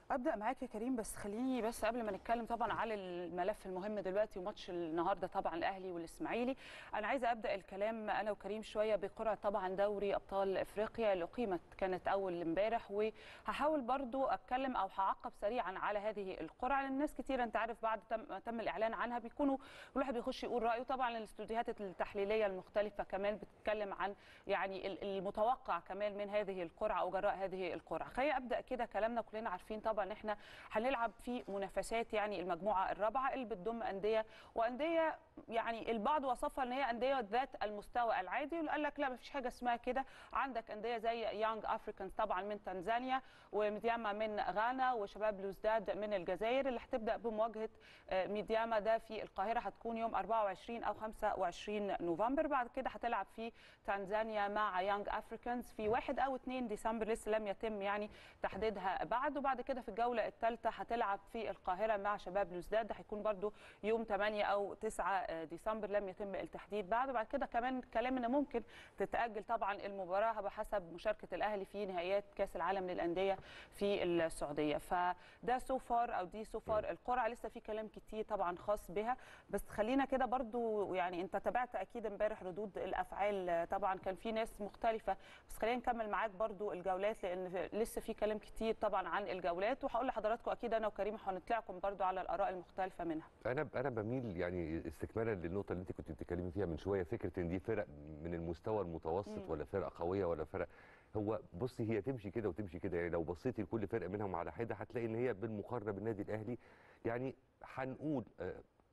ابدا معاك يا كريم بس خليني بس قبل ما نتكلم طبعا على الملف المهم دلوقتي وماتش النهارده طبعا الاهلي والاسماعيلي انا عايزه ابدا الكلام انا وكريم شويه بقرعه طبعا دوري ابطال افريقيا اللي اقيمت كانت اول امبارح وهحاول برضو اتكلم او هعقب سريعا على هذه القرعه لان الناس كتير انت عارف بعد تم, تم الاعلان عنها بيكونوا كل واحد بيخش يقول رايه طبعا الاستوديوهات التحليليه المختلفه كمان بتتكلم عن يعني المتوقع كمان من هذه القرعه او جراء هذه القرعه خلينا ابدا كده كلامنا كلنا عارفين طبعا ان احنا هنلعب في منافسات يعني المجموعه الرابعه اللي بتضم انديه وانديه يعني البعض وصفها ان هي انديه ذات المستوى العادي وقال لك لا ما فيش حاجه اسمها كده عندك انديه زي يانج افريكانز طبعا من تنزانيا وميدياما من غانا وشباب بلوزداد من الجزائر اللي هتبدا بمواجهه ميدياما ده في القاهره هتكون يوم 24 او 25 نوفمبر بعد كده هتلعب في تنزانيا مع يانج افريكانز في 1 او 2 ديسمبر لسه لم يتم يعني تحديدها بعد وبعد كده في الجوله الثالثه هتلعب في القاهره مع شباب بلوزداد ده هيكون برده يوم 8 او 9 ديسمبر لم يتم التحديد بعد وبعد كده كمان كلام ان ممكن تتاجل طبعا المباراه بحسب مشاركه الاهلي في نهائيات كاس العالم للانديه في السعوديه فده سو فار او دي سو فار القرعه لسه في كلام كتير طبعا خاص بها بس خلينا كده برضو يعني انت تابعت اكيد امبارح ردود الافعال طبعا كان في ناس مختلفه بس خلينا نكمل معاك برضو الجولات لان لسه في كلام كتير طبعا عن الجولات وهقول لحضراتكم اكيد انا وكريم هنطلعكم برضو على الاراء المختلفه منها انا انا بميل يعني استكمالا للنقطه اللي انت كنت بتتكلمي فيها من شويه فكره ان دي فرق من المستوى المتوسط مم. ولا فرقه قويه ولا فرق هو بصي هي تمشي كده وتمشي كده يعني لو بصيتي لكل فرقه منهم على حده هتلاقي ان هي بالمقارنه بالنادي الاهلي يعني هنقول آه،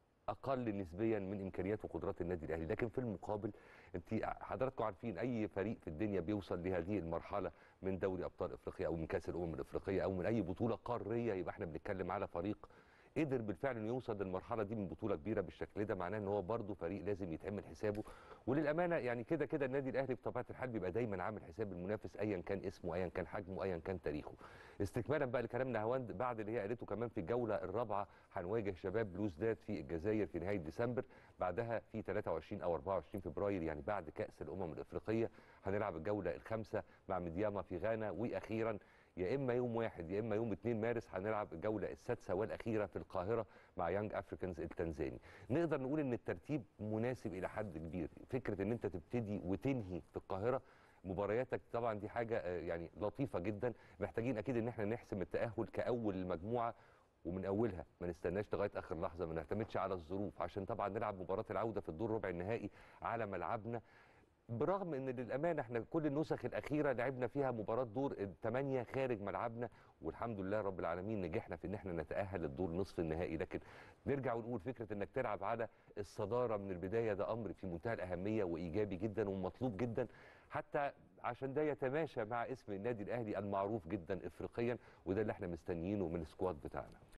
اقل نسبيا من امكانيات وقدرات النادي الاهلي لكن في المقابل انت حضراتكم عارفين اي فريق في الدنيا بيوصل لهذه المرحله من دوري ابطال افريقيا او من كاس الامم الافريقيه او من اي بطوله قاريه يبقى احنا بنتكلم على فريق قدر بالفعل انه يوصل للمرحله دي من بطوله كبيره بالشكل ده معناه ان هو برضه فريق لازم يتعمل حسابه وللامانه يعني كده كده النادي الاهلي بطبيعه الحال بيبقى دايما عامل حساب المنافس ايا كان اسمه ايا كان حجمه ايا كان تاريخه استكمالا بقى لكلامنا هواند بعد اللي هي قالته كمان في الجوله الرابعه هنواجه شباب بلوزداد في الجزائر في نهايه ديسمبر بعدها في 23 او 24 فبراير يعني بعد كاس الامم الافريقيه هنلعب الجوله الخامسه مع ميدياما في غانا واخيرا يا اما يوم واحد يا اما يوم 2 مارس هنلعب الجوله السادسه والاخيره في القاهره مع يانج افريكانز التنزاني نقدر نقول ان الترتيب مناسب الى حد كبير فكره ان انت تبتدي وتنهي في القاهره مبارياتك طبعا دي حاجه آه، يعني لطيفه جدا محتاجين اكيد ان احنا نحسم التاهل كاول المجموعه ومن اولها ما نستناش لغايه اخر لحظه ما نعتمدش على الظروف عشان طبعا نلعب مباراه العوده في الدور ربع النهائي على ملعبنا برغم ان للامانه احنا كل النسخ الاخيره لعبنا فيها مباراه دور الثمانيه خارج ملعبنا والحمد لله رب العالمين نجحنا في ان احنا نتاهل للدور نصف النهائي لكن نرجع ونقول فكره انك تلعب على الصداره من البدايه ده امر في منتهى الاهميه وايجابي جدا ومطلوب جدا حتى عشان ده يتماشى مع اسم النادي الاهلي المعروف جدا افريقيا وده اللي احنا مستنيينه من السكواد بتاعنا